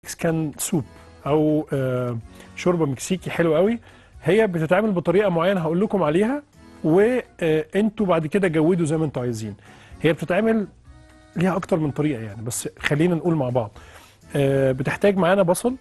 مكسيكان سوب او آه، شوربه مكسيكي حلو قوي هي بتتعمل بطريقه معينه هقول لكم عليها وانتوا بعد كده جودوا زي ما انتوا عايزين هي بتتعمل ليها اكتر من طريقه يعني بس خلينا نقول مع بعض آه، بتحتاج معانا بصل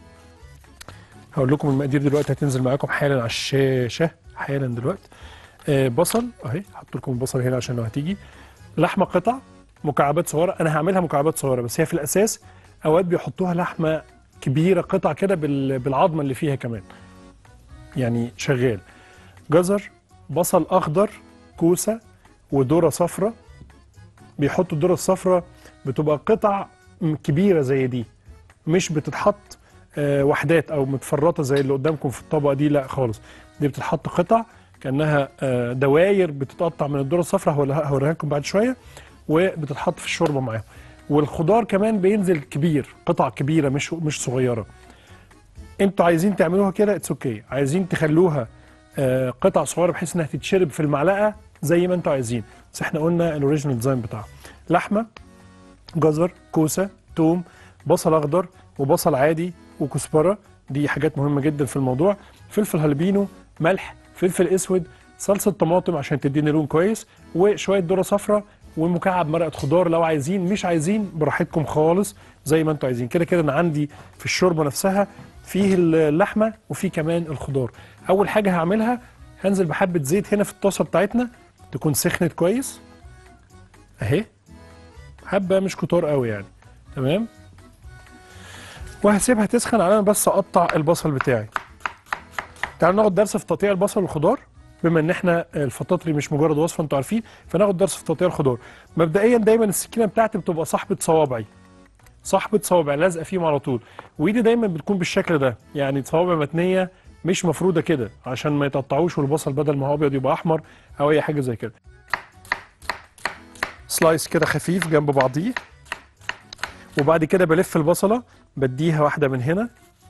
هقول لكم المقادير دلوقتي هتنزل معاكم حالا على الشاشه حالا دلوقتي آه، بصل اهي هحط لكم البصل هنا عشان لو هتيجي لحمه قطع مكعبات صغيره انا هعملها مكعبات صغيره بس هي في الاساس اوقات بيحطوها لحمه كبيره قطع كده بال- بالعظمه اللي فيها كمان يعني شغال جزر بصل اخضر كوسه وذره صفراء بيحطوا الذره الصفراء بتبقى قطع م- كبيره زي دي مش بتتحط آه، وحدات او متفرطه زي اللي قدامكم في الطبقه دي لا خالص دي بتتحط قطع كانها آه، دواير بتتقطع من الذره الصفراء هوريها هوريها لكم بعد شويه وبتتحط في الشوربه معاهم والخضار كمان بينزل كبير قطع كبيره مش مش صغيره انتوا عايزين تعملوها كده اتس اوكي عايزين تخلوها آه، قطع صغيره بحيث انها تتشرب في المعلقه زي ما انتوا عايزين بس احنا قلنا الاوريجينال ديزاين بتاعها لحمه جزر كوسه توم بصل اخضر وبصل عادي وكزبره دي حاجات مهمه جدا في الموضوع فلفل هالبينو ملح فلفل اسود صلصه طماطم عشان تديني لون كويس وشويه ذره صفراء ومكعب مرقه خضار لو عايزين مش عايزين براحتكم خالص زي ما انتوا عايزين كده كده انا عندي في الشوربه نفسها فيه اللحمه وفيه كمان الخضار اول حاجه هعملها هنزل بحبه زيت هنا في الطاسه بتاعتنا تكون سخنت كويس اهي حبه مش كتار قوي يعني تمام وهسيبها تسخن على انا بس اقطع البصل بتاعي تعالوا ناخد درس في تقطيع البصل والخضار بما ان احنا الفطاطري مش مجرد وصفه انتوا عارفين فناخد درس في تقطيع الخضار مبدئيا دايما السكينه بتاعتي بتبقى صاحبه صوابعي صاحبه صوابع لازقه فيهم على طول وايدي دايما بتكون بالشكل ده يعني صوابع متنيه مش مفروده كده عشان ما يتقطعوش والبصل بدل ما هو ابيض يبقى احمر او اي حاجه زي كده سلايس كده خفيف جنب بعضيه وبعد كده بلف البصله بديها واحده من هنا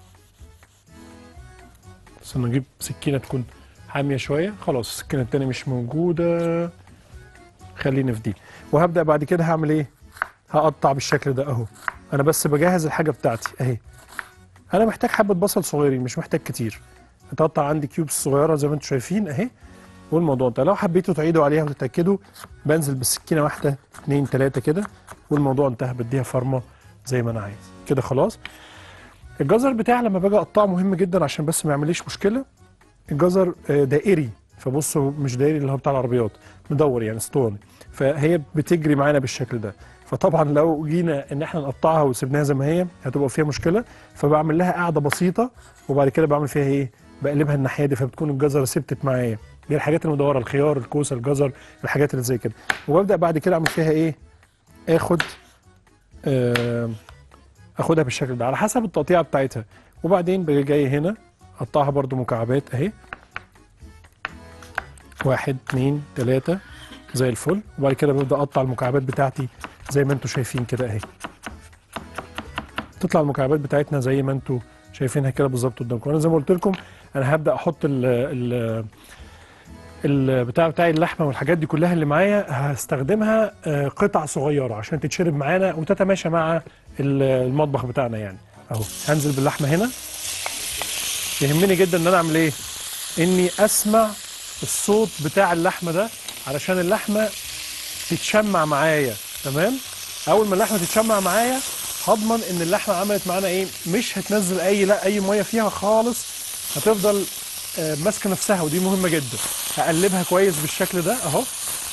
بس نجيب سكينه تكون حاميه شويه خلاص السكينه التانيه مش موجوده خلينا في دي وهبدا بعد كده هعمل ايه هقطع بالشكل ده اهو انا بس بجهز الحاجه بتاعتي اهي انا محتاج حبه بصل صغيرين مش محتاج كتير هتقطع عندي كيوبس صغيره زي ما انتم شايفين اهي والموضوع ده لو حبيتوا تعيدوا عليها وتتاكدوا بنزل بالسكينه واحده اتنين تلاته كده والموضوع انتهى بديها فرمه زي ما انا عايز كده خلاص الجزر بتاعي لما باجي اقطعه مهم جدا عشان بس ما يعمليش مشكله الجزر آه، دائري فبصوا مش دائري اللي هو بتاع العربيات مدور يعني اسطواني فهي بتجري معانا بالشكل ده فطبعا لو جينا ان احنا نقطعها وسيبناها زي ما هي هتبقى فيها مشكله فبعمل لها قاعده بسيطه وبعد كده بعمل فيها ايه بقلبها الناحيه دي فبتكون الجزره ثبتت معايا دي الحاجات المدوره الخيار الكوسه الجزر الحاجات اللي زي كده وببدا بعد كده اعمل فيها ايه اخد آه اخدها بالشكل ده على حسب التقطيعه بتاعتها وبعدين باجي جاي هنا اقطعها برده مكعبات اهي واحد اتنين تلاته زي الفل وبعد كده ببدا اقطع المكعبات بتاعتي زي ما انتم شايفين كده اهي تطلع المكعبات بتاعتنا زي ما انتم شايفينها كده بالظبط قدامكم انا زي ما قلت لكم انا هبدا احط ال ال البتاع بتاعي اللحمه والحاجات دي كلها اللي معايا هستخدمها آه، قطع صغيره عشان تتشرب معانا وتتماشى مع ال- المطبخ بتاعنا يعني اهو هنزل باللحمه هنا يهمني جدا ان انا اعمل ايه اني اسمع الصوت بتاع اللحمه ده علشان اللحمه تتشمع معايا تمام اول ما اللحمه تتشمع معايا هضمن ان اللحمه عملت معانا ايه مش هتنزل اي لا اي ميه فيها خالص هتفضل آه، ماسكه نفسها ودي مهمه جدا هقلبها كويس بالشكل ده اهو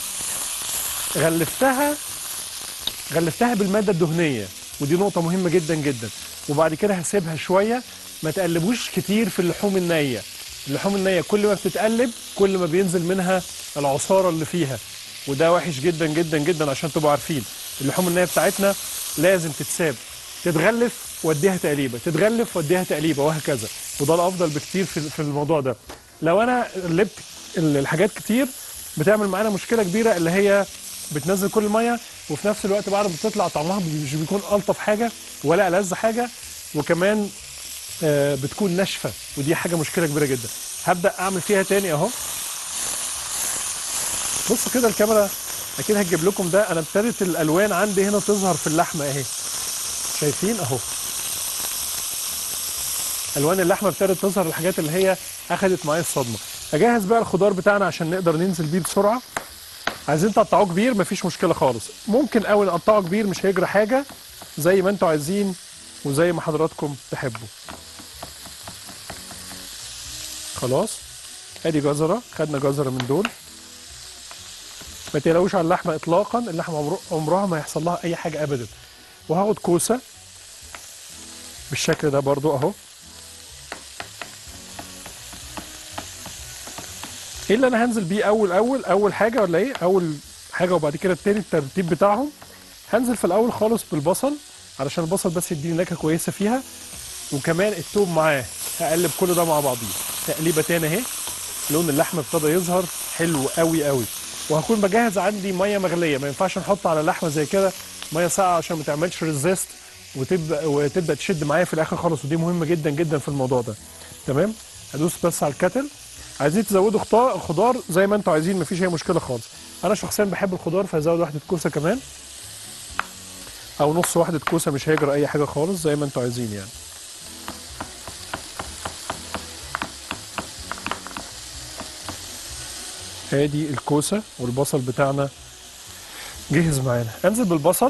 غلفتها غلفتها بالماده الدهنيه ودي نقطه مهمه جدا جدا وبعد كده هسيبها شويه ما تقلبوش كتير في اللحوم النيه اللحوم النيه كل ما بتتقلب كل ما بينزل منها العصاره اللي فيها وده وحش جدا جدا جدا عشان تبقوا عارفين اللحوم النيه بتاعتنا لازم تتساب تتغلف واديها تقليبه تتغلف واديها تقليبه وهكذا وده الافضل بكتير في في الموضوع ده لو انا قلبت ال- الحاجات كتير بتعمل معانا مشكله كبيره اللي هي بتنزل كل الميه وفي نفس الوقت بعد ما بتطلع طعمها مش بيكون الطف حاجه ولا ألذ حاجه وكمان آه، بتكون ناشفه ودي حاجه مشكله كبيره جدا هبدا اعمل فيها تاني اهو بصوا كده الكاميرا اكيد هتجيب لكم ده انا ابتدت الالوان عندي هنا تظهر في اللحمه اهي شايفين اهو الوان اللحمه ابتدت تظهر الحاجات اللي هي اخذت معايا الصدمه اجهز بقى الخضار بتاعنا عشان نقدر ننزل بيه بسرعه عايزين تقطعوه كبير مفيش مشكله خالص ممكن قوي نقطعه كبير مش هيجرى حاجه زي ما انتوا عايزين وزي ما حضراتكم تحبوا خلاص ادي جزره خدنا جزره من دول ما تقلقوش على اللحمه اطلاقا اللحمه عمر- عمرها ما يحصل لها اي حاجه ابدا وهاخد كوسه بالشكل ده برضو اهو ايه اللي انا هنزل بيه اول اول اول حاجه ولا ايه اول حاجه وبعد كده التاني الترتيب بتاعهم هنزل في الاول خالص بالبصل علشان البصل بس يديني نكهه كويسه فيها وكمان التوم معاه هقلب كل ده مع بعضيه تقليبه تاني اهي لون اللحمه ابتدى يظهر حلو قوي قوي وهكون بجهز عندي ميه مغليه ما ينفعش نحط على اللحمه زي كده ميه ساقعه عشان ما تعملش ريزيست وتبدا وتبدا تشد معايا في الاخر خالص ودي مهمه جدا جدا في الموضوع ده تمام هدوس بس على الكتل عايزين تزودوا خضار خضار زي ما انتوا عايزين مفيش اي مشكله خالص انا شخصيا بحب الخضار فهزود واحده كوسه كمان او نص واحده كوسه مش هيجرى اي حاجه خالص زي ما انتوا عايزين يعني ادي الكوسه والبصل بتاعنا جهز معانا انزل بالبصل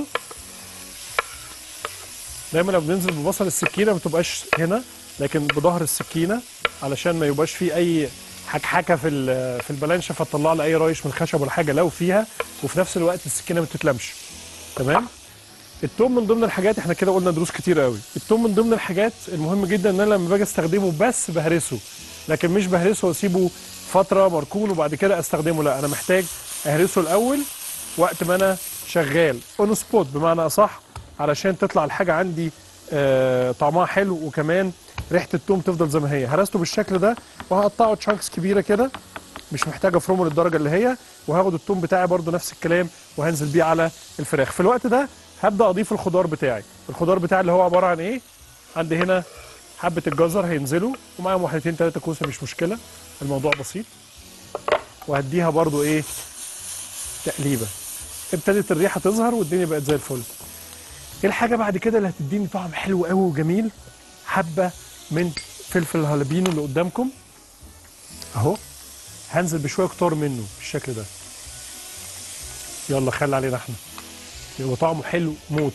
دايما لما بننزل بالبصل السكينه ما بتبقاش هنا لكن بظهر السكينه علشان ما يبقاش فيه اي حكحكه في ال- في البلانشه فتطلع لي اي رايش من الخشب ولا حاجه لو فيها وفي نفس الوقت السكينه ما بتتلمش تمام التوم من ضمن الحاجات احنا كده قلنا دروس كتير قوي التوم من ضمن الحاجات المهم جدا ان انا لما باجي استخدمه بس بهرسه لكن مش بهرسه واسيبه فتره مركون وبعد كده استخدمه لا انا محتاج اهرسه الاول وقت ما انا شغال اون سبوت بمعنى اصح علشان تطلع الحاجه عندي آه طعمها حلو وكمان ريحه التوم تفضل زي ما هي هرسته بالشكل ده وهقطعه تشانكس كبيره كده مش محتاج افرمه للدرجه اللي هي وهاخد التوم بتاعي برده نفس الكلام وهنزل بيه على الفراخ في الوقت ده هبدا اضيف الخضار بتاعي الخضار بتاعي اللي هو عباره عن ايه عندي هنا حبه الجزر هينزلوا ومعاهم واحدتين ثلاثه كوسه مش مشكله الموضوع بسيط وهديها برضو ايه تقليبه ابتدت الريحه تظهر والدنيا بقت زي الفل ايه الحاجه بعد كده اللي هتديني طعم حلو قوي وجميل حبه من فلفل هالبينو اللي قدامكم اهو هنزل بشويه كتار منه بالشكل ده يلا خلي علينا احنا يبقى طعمه حلو موت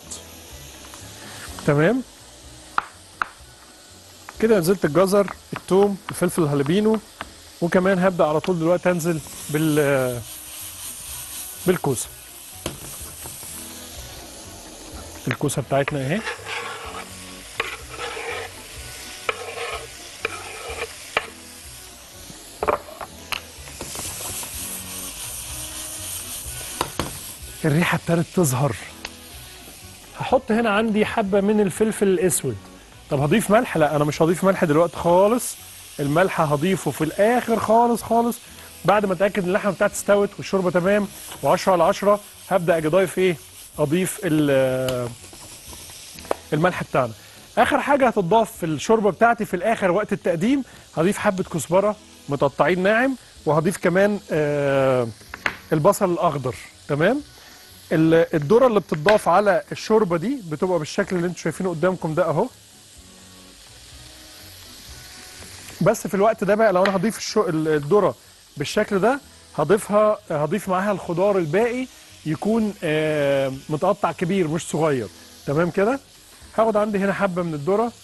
تمام كده نزلت الجزر التوم الفلفل الهالبينو وكمان هبدا على طول دلوقتي انزل بال بالكوسه الكوسه بتاعتنا اهي الريحه ابتدت تظهر هحط هنا عندي حبه من الفلفل الاسود طب هضيف ملح لا انا مش هضيف ملح دلوقتي خالص الملح هضيفه في الاخر خالص خالص بعد ما اتاكد ان اللحمه بتاعتي استوت والشوربه تمام و10 على 10 هبدا اجي ضايف ايه اضيف ال- الملح بتاعنا اخر حاجه هتضاف في الشوربه بتاعتي في الاخر وقت التقديم هضيف حبه كزبره متقطعين ناعم وهضيف كمان آه البصل الاخضر تمام ال- الذره اللي بتضاف على الشوربه دي بتبقى بالشكل اللي انتم شايفينه قدامكم ده اهو بس في الوقت ده بقى لو انا هضيف الشو... ال- الذره بالشكل ده هضيفها هضيف معاها الخضار الباقي يكون آه، متقطع كبير مش صغير تمام كده هاخد عندي هنا حبه من الذره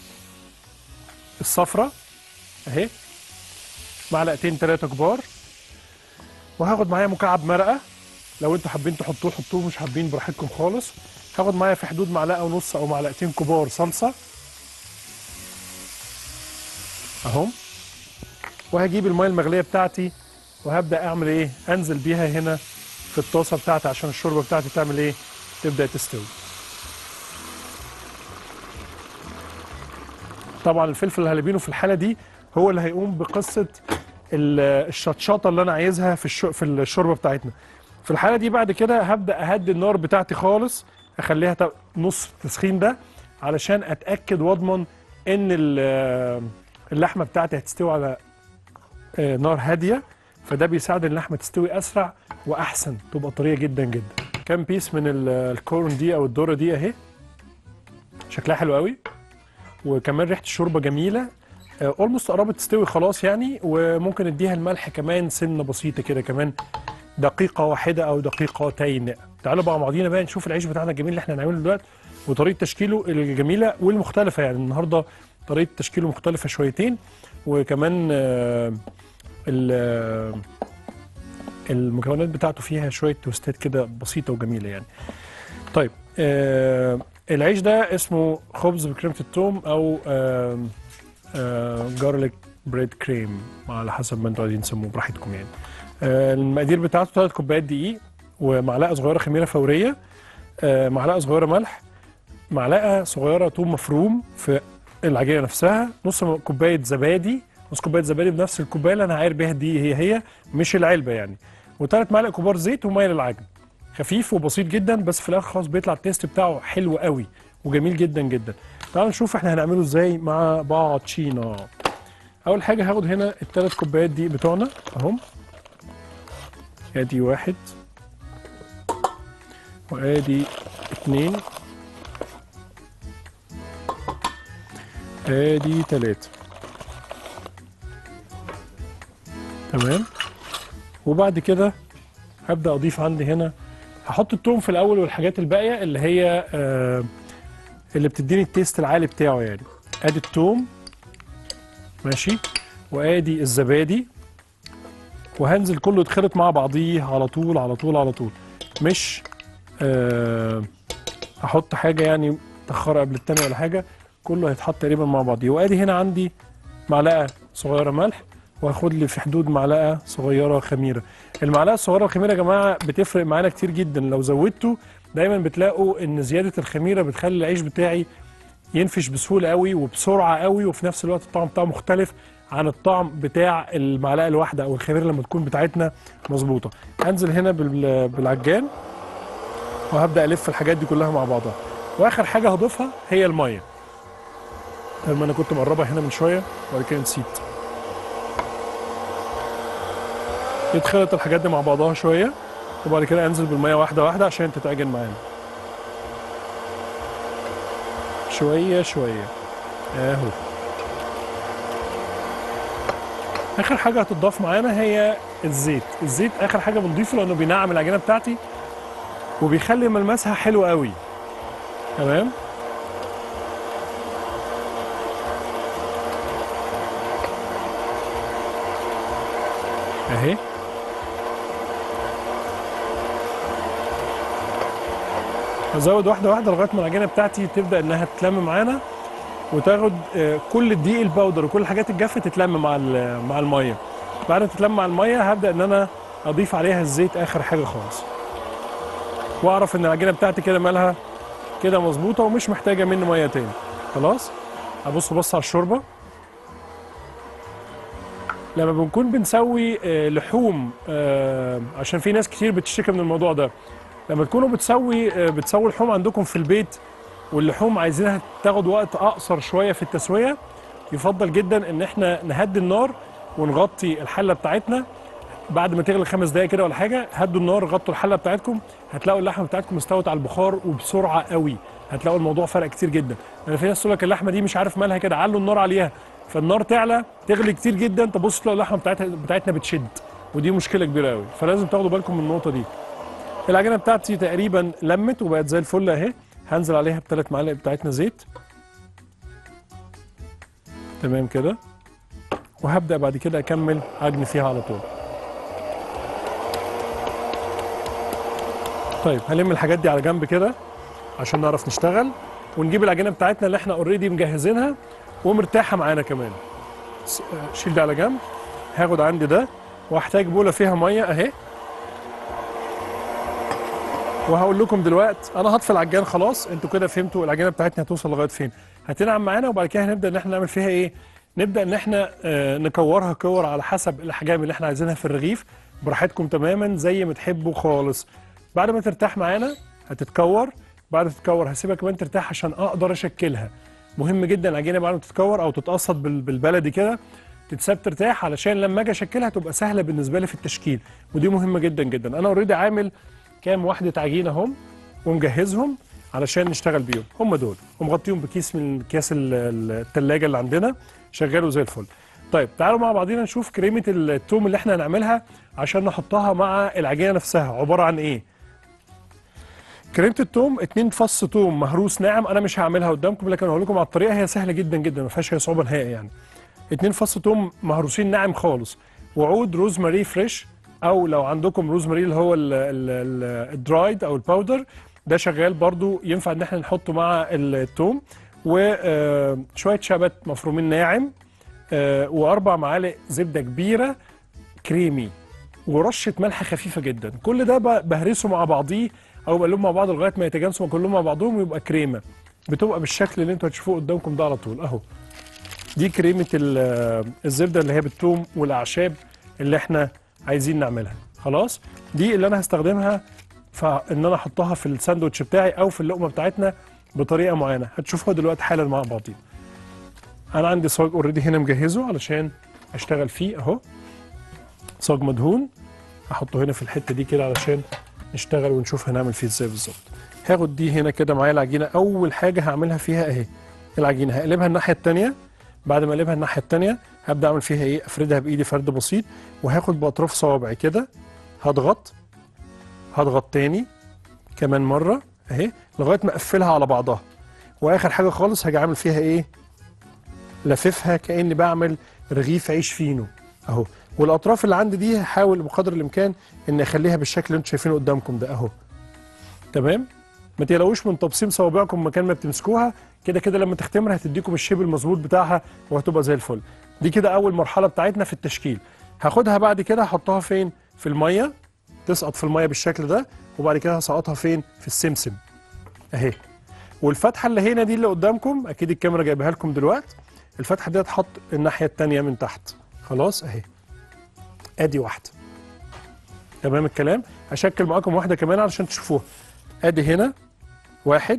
الصفراء اهي معلقتين ثلاثه كبار وهاخد معايا مكعب مرقه لو انتوا حابين تحطوه حطوه مش حابين براحتكم خالص هاخد معايا في حدود معلقه ونص او معلقتين كبار صلصه اهم وهجيب الميه المغليه بتاعتي وهبدا اعمل ايه انزل بيها هنا في الطاسه بتاعتي عشان الشوربه بتاعتي تعمل ايه تبدا تستوي طبعا الفلفل الهالبينو في الحاله دي هو اللي هيقوم بقصه ال- الشطشطه اللي انا عايزها في الشو في الشوربه بتاعتنا في الحاله دي بعد كده هبدا اهدي النار بتاعتي خالص اخليها ت- نص التسخين ده علشان اتاكد واضمن ان ال- اللحمه بتاعتي هتستوي على آه، نار هاديه فده بيساعد اللحمه تستوي اسرع واحسن تبقى طريه جدا جدا كام بيس من ال- الكورن دي او الذره دي اهي شكلها حلو قوي وكمان ريحه الشوربه جميله اولموست قربت تستوي خلاص يعني وممكن اديها الملح كمان سنه بسيطه كده كمان دقيقه واحده او دقيقتين تعالوا بقى مع بعضينا بقى نشوف العيش بتاعنا الجميل اللي احنا هنعمله دلوقتي وطريقه تشكيله الجميله والمختلفه يعني النهارده طريقه تشكيله مختلفه شويتين وكمان آه، ال- آه، المكونات بتاعته فيها شويه توستات كده بسيطه وجميله يعني طيب آه العيش ده اسمه خبز بكريمه الثوم او آه آه جارليك بريد كريم على حسب ما انتوا عايزين تسموه براحتكم يعني آه المقادير بتاعته ثلاث كوبايات دقيق ومعلقه صغيره خميره فوريه آه معلقه صغيره ملح معلقه صغيره ثوم مفروم في العجينه نفسها نص كوبايه زبادي نص كوبايه زبادي بنفس الكوبايه اللي انا عاير بيها دي هي هي مش العلبه يعني وثلاث معلق كبار زيت وميه للعجن خفيف وبسيط جدا بس في الاخر خلاص بيطلع التيست بتاعه حلو قوي وجميل جدا جدا تعالوا نشوف احنا هنعمله ازاي مع بعضينا اول حاجه هاخد هنا الثلاث كوبايات دي بتوعنا اهم ادي واحد وادي اتنين ادي تلاتة تمام وبعد كده هبدا اضيف عندي هنا هحط التوم في الاول والحاجات الباقيه اللي هي آه اللي بتديني التيست العالي بتاعه يعني ادي التوم ماشي وادي الزبادي وهنزل كله يتخلط مع بعضيه على طول على طول على طول مش آه احط حاجه يعني متاخره قبل التانية ولا حاجه كله هيتحط تقريبا مع بعضيه وادي هنا عندي معلقه صغيره ملح وهاخد لي في حدود معلقه صغيره خميره المعلقه الصغيره الخميره يا جماعه بتفرق معانا كتير جدا لو زودته دايما بتلاقوا ان زياده الخميره بتخلي العيش بتاعي ينفش بسهوله قوي وبسرعه قوي وفي نفس الوقت الطعم بتاعه مختلف عن الطعم بتاع المعلقه الواحده او الخميره لما تكون بتاعتنا مظبوطه هنزل هنا بال- بالعجان وهبدا الف الحاجات دي كلها مع بعضها واخر حاجه هضيفها هي الميه لما انا كنت مقربها هنا من شويه وبعد كده نسيت يتخلط الحاجات دي مع بعضها شويه وبعد كده انزل بالميه واحده واحده عشان تتعجن معانا شويه شويه اهو اخر حاجه هتضاف معانا هي الزيت الزيت اخر حاجه بنضيفه لانه بينعم العجينه بتاعتي وبيخلي ملمسها حلو قوي تمام اهي هزود واحده واحده لغايه ما العجينه بتاعتي تبدا انها تتلم معانا وتاخد آه، كل الدقيق الباودر وكل الحاجات الجافه تتلم مع ال- مع الميه بعد ما تتلم مع الميه هبدا ان انا اضيف عليها الزيت اخر حاجه خالص واعرف ان العجينه بتاعتي كده مالها كده مظبوطه ومش محتاجه مني ميه تاني خلاص ابص بص على الشوربه لما بنكون بنسوي آه، لحوم آه، عشان في ناس كتير بتشتكي من الموضوع ده لما تكونوا بتسوي آه، بتسوي لحوم عندكم في البيت واللحوم عايزينها تاخد وقت اقصر شويه في التسويه يفضل جدا ان احنا نهدي النار ونغطي الحله بتاعتنا بعد ما تغلي خمس دقايق كده ولا حاجه هدوا النار غطوا الحله بتاعتكم هتلاقوا اللحمه بتاعتكم استوت على البخار وبسرعه قوي هتلاقوا الموضوع فرق كتير جدا لان في ناس تقول لك اللحمه دي مش عارف مالها كده علوا النار عليها فالنار تعلى تغلي كتير جدا تبص تلاقوا اللحمه بتاعتها بتاعتنا بتشد ودي مشكله كبيره قوي فلازم تاخدوا بالكم من النقطه دي العجينه بتاعتي تقريبا لمت وبقت زي الفل اهي هنزل عليها بثلاث معالق بتاعتنا زيت تمام كده وهبدا بعد كده اكمل عجن فيها على طول طيب هلم الحاجات دي على جنب كده عشان نعرف نشتغل ونجيب العجينه بتاعتنا اللي احنا اوريدي مجهزينها ومرتاحه معانا كمان س- آه، شيل ده على جنب هاخد عندي ده وهحتاج بوله فيها ميه اهي وهقول لكم دلوقتي انا هطفي العجان خلاص انتوا كده فهمتوا العجينه بتاعتنا هتوصل لغايه فين هتنعم معانا وبعد كده هنبدا ان احنا نعمل فيها ايه نبدا ان احنا آه، نكورها كور على حسب الاحجام اللي احنا عايزينها في الرغيف براحتكم تماما زي ما تحبوا خالص بعد ما ترتاح معانا هتتكور بعد ما تتكور هسيبها كمان ترتاح عشان اقدر اشكلها مهم جدا العجينه بعد ما تتكور او تتقصد بال- بالبلدي كده تتساب ترتاح علشان لما اجي اشكلها تبقى سهله بالنسبه لي في التشكيل ودي مهمه جدا جدا انا اوريدي عامل كام وحده عجينه اهم ومجهزهم علشان نشتغل بيهم هم دول ومغطيهم بكيس من اكياس ال- ال- التلاجة اللي عندنا شغالوا زي الفل طيب تعالوا مع بعضينا نشوف كريمه التوم اللي احنا هنعملها عشان نحطها مع العجينه نفسها عباره عن ايه كريمه التوم اتنين فص توم مهروس ناعم انا مش هعملها قدامكم لكن هقول لكم على الطريقه هي سهله جدا جدا ما فيهاش اي صعوبه نهائي يعني اتنين فص توم مهروسين ناعم خالص وعود روزماري فريش او لو عندكم روزماري اللي هو ال- ال- ال- الدرايد او الباودر ده شغال برضو ينفع ان احنا نحطه مع التوم وشويه شبت مفرومين ناعم آه، واربع معالق زبده كبيره كريمي ورشه ملح خفيفه جدا كل ده ب- بهرسه مع بعضيه او بقلبهم مع بعض لغايه ما يتجانسوا كلهم مع بعضهم ويبقى كريمه بتبقى بالشكل اللي انتوا هتشوفوه قدامكم ده على طول اهو دي كريمه ال- الزبده اللي هي بالثوم والاعشاب اللي احنا عايزين نعملها خلاص دي اللي انا هستخدمها فان انا احطها في الساندوتش بتاعي او في اللقمه بتاعتنا بطريقه معينه هتشوفوها دلوقتي حالا مع بعضين انا عندي صاج اوريدي هنا مجهزه علشان اشتغل فيه اهو صاج مدهون هحطه هنا في الحته دي كده علشان نشتغل ونشوف هنعمل فيه ازاي بالظبط هاخد دي هنا كده معايا العجينه اول حاجه هعملها فيها اهي العجينه هقلبها الناحيه الثانيه بعد ما اقلبها الناحيه الثانيه هبدا اعمل فيها ايه افردها بايدي فرد بسيط وهاخد باطراف صوابعي كده هضغط هضغط تاني كمان مره اهي لغايه ما اقفلها على بعضها واخر حاجه خالص هاجي اعمل فيها ايه لففها كاني بعمل رغيف عيش فينو اهو والاطراف اللي عندي دي هحاول بقدر الامكان ان اخليها بالشكل اللي انتم شايفينه قدامكم ده اهو تمام ما تقلقوش من تبصيم صوابعكم مكان ما بتمسكوها كده كده لما تختمر هتديكم الشيب المظبوط بتاعها وهتبقى زي الفل دي كده اول مرحله بتاعتنا في التشكيل هاخدها بعد كده هحطها فين في الميه تسقط في الميه بالشكل ده وبعد كده هسقطها فين في السمسم اهي والفتحه اللي هنا دي اللي قدامكم اكيد الكاميرا جايبها لكم دلوقتي الفتحه دي هتحط الناحيه الثانيه من تحت خلاص اهي ادي واحده تمام الكلام هشكل معاكم واحده كمان علشان تشوفوها ادي هنا واحد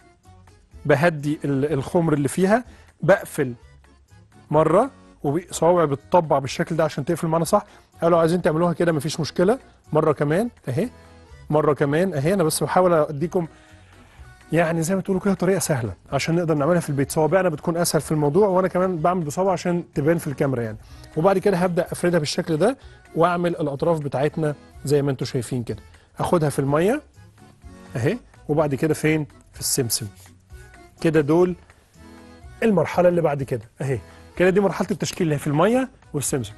بهدي ال- الخمر اللي فيها بقفل مره وصوابعي بتطبع بالشكل ده عشان تقفل معانا صح او لو عايزين تعملوها كده مفيش مشكله مره كمان اهي مره كمان اهي انا بس بحاول اديكم يعني زي ما تقولوا كده طريقه سهله عشان نقدر نعملها في البيت صوابعنا بتكون اسهل في الموضوع وانا كمان بعمل بصوابع عشان تبان في الكاميرا يعني وبعد كده هبدا افردها بالشكل ده واعمل الاطراف بتاعتنا زي ما انتم شايفين كده اخدها في الميه اهي وبعد كده فين في السمسم كده دول المرحله اللي بعد كده اهي كده دي مرحله التشكيل اللي هي في الميه والسمسم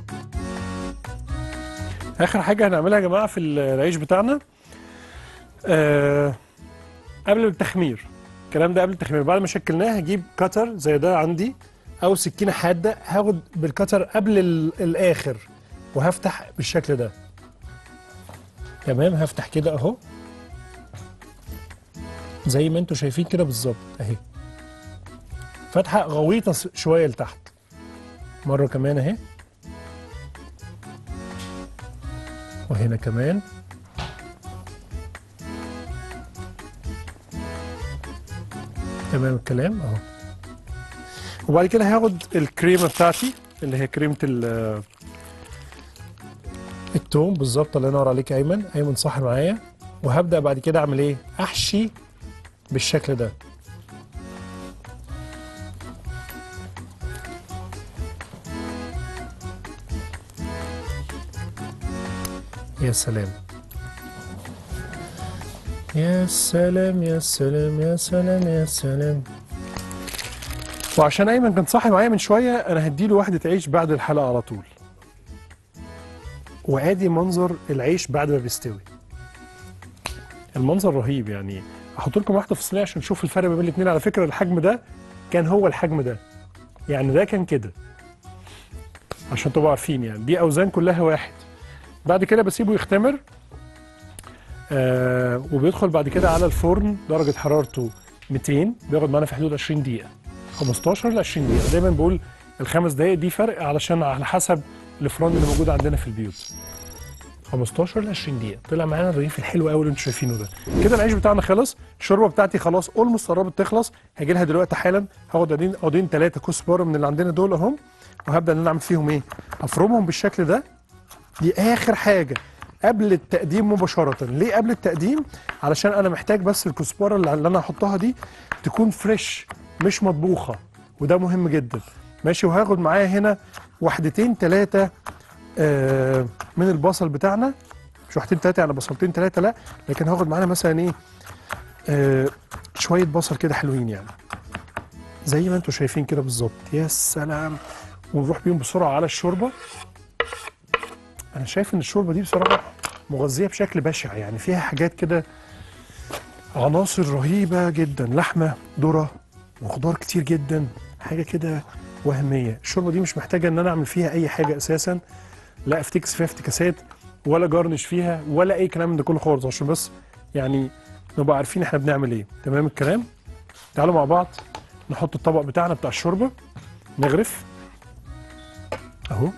اخر حاجه هنعملها يا جماعه في العيش بتاعنا آه قبل التخمير الكلام ده قبل التخمير بعد ما شكلناه هجيب كتر زي ده عندي او سكينه حاده هاخد بالكتر قبل ال- الاخر وهفتح بالشكل ده تمام هفتح كده اهو زي ما انتم شايفين كده بالظبط اهي فتحه غويطه س- شويه لتحت مره كمان اهي وهنا كمان تمام الكلام اهو وبعد كده هاخد الكريمه بتاعتي اللي هي كريمه ال- التوم بالظبط الله ينور عليك يا ايمن ايمن صح معايا وهبدا بعد كده اعمل ايه احشي بالشكل ده يا سلام يا سلام يا سلام يا سلام يا سلام وعشان ايمن كان صاحي معايا من شويه انا هديله واحده عيش بعد الحلقه على طول وادي منظر العيش بعد ما بيستوي المنظر رهيب يعني احط لكم واحده في الصينيه عشان نشوف الفرق ما بين الاثنين على فكره الحجم ده كان هو الحجم ده يعني ده كان كده عشان تبقوا عارفين يعني دي اوزان كلها واحد بعد كده بسيبه يختمر آه وبيدخل بعد كده على الفرن درجه حرارته 200 بياخد معانا في حدود 20 دقيقه 15 ل 20 دقيقه دايما بقول الخمس دقائق دي فرق علشان على حسب الفرن اللي موجود عندنا في البيوت 15 ل 20 دقيقه طلع معانا الرغيف الحلو قوي اللي انتم شايفينه ده كده العيش بتاعنا خلص الشوربه بتاعتي خلاص اولموست قربت تخلص هاجي لها دلوقتي حالا هاخد عودين عودين ثلاثه كزبره من اللي عندنا دول اهم وهبدا ان انا اعمل فيهم ايه افرمهم بالشكل ده دي اخر حاجه قبل التقديم مباشره ليه قبل التقديم علشان انا محتاج بس الكزبره اللي اللي انا هحطها دي تكون فريش مش مطبوخه وده مهم جدا ماشي وهاخد معايا هنا واحدتين ثلاثه آه من البصل بتاعنا مش واحدتين ثلاثه يعني بصلتين ثلاثه لا لكن هاخد معانا مثلا ايه آه شويه بصل كده حلوين يعني زي ما انتم شايفين كده بالظبط يا سلام ونروح بيهم بسرعه على الشوربه انا شايف ان الشوربه دي بصراحه مغذيه بشكل بشع يعني فيها حاجات كده عناصر رهيبه جدا لحمه ذره وخضار كتير جدا حاجه كده وهميه الشوربه دي مش محتاجه ان انا اعمل فيها اي حاجه اساسا لا افتكس فيها افتكاسات ولا جرنش فيها ولا اي كلام من ده كله خالص عشان بس يعني نبقى عارفين احنا بنعمل ايه تمام الكلام تعالوا مع بعض نحط الطبق بتاعنا بتاع الشوربه نغرف اهو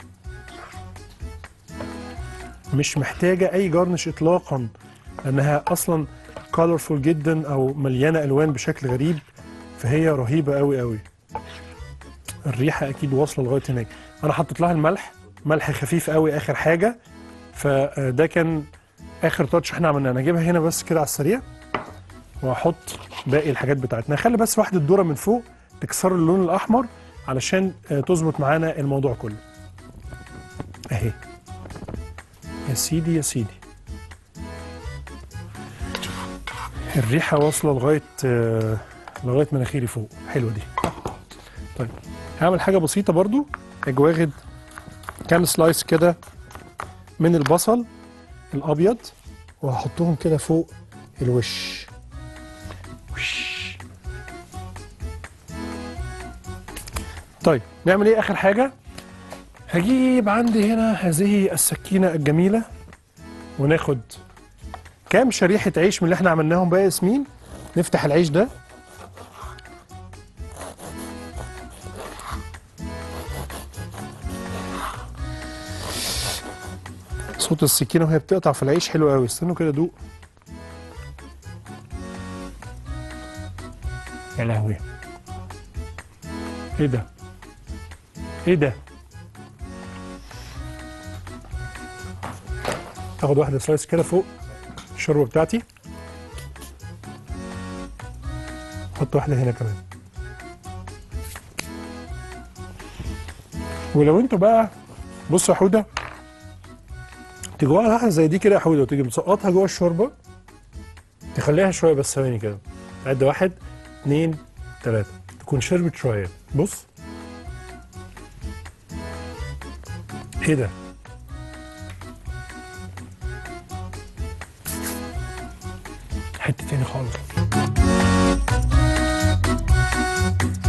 مش محتاجه اي جرنش اطلاقا لانها اصلا كولرفول جدا او مليانه الوان بشكل غريب فهي رهيبه قوي قوي الريحه اكيد واصله لغايه هناك انا حطيت لها الملح ملح خفيف قوي اخر حاجه فده كان اخر تاتش احنا عملناه انا اجيبها هنا بس كده على السريع واحط باقي الحاجات بتاعتنا خلي بس واحده ذره من فوق تكسر اللون الاحمر علشان آه، تظبط معانا الموضوع كله اهي يا سيدي يا سيدي الريحه واصله لغايه آه، لغايه مناخيري فوق حلوه دي طيب هعمل حاجه بسيطه برضو اجي واخد كام سلايس كده من البصل الابيض وهحطهم كده فوق الوش وش. طيب نعمل ايه اخر حاجه هجيب عندي هنا هذه السكينه الجميله وناخد كام شريحه عيش من اللي احنا عملناهم بقى يا ياسمين نفتح العيش ده صوت السكينه وهي بتقطع في العيش حلو قوي استنوا كده دوق يا لهوي ايه ده ايه ده اخد واحده سلايس كده فوق الشوربه بتاعتي احط واحده هنا كمان ولو انتوا بقى بصوا يا حوده تجوع لحمه زي دي كده يا حوده وتيجي مسقطها جوه الشوربه تخليها شويه بس ثواني كده عد واحد اتنين تلاته تكون شربت شويه بص ايه ده حته تاني خالص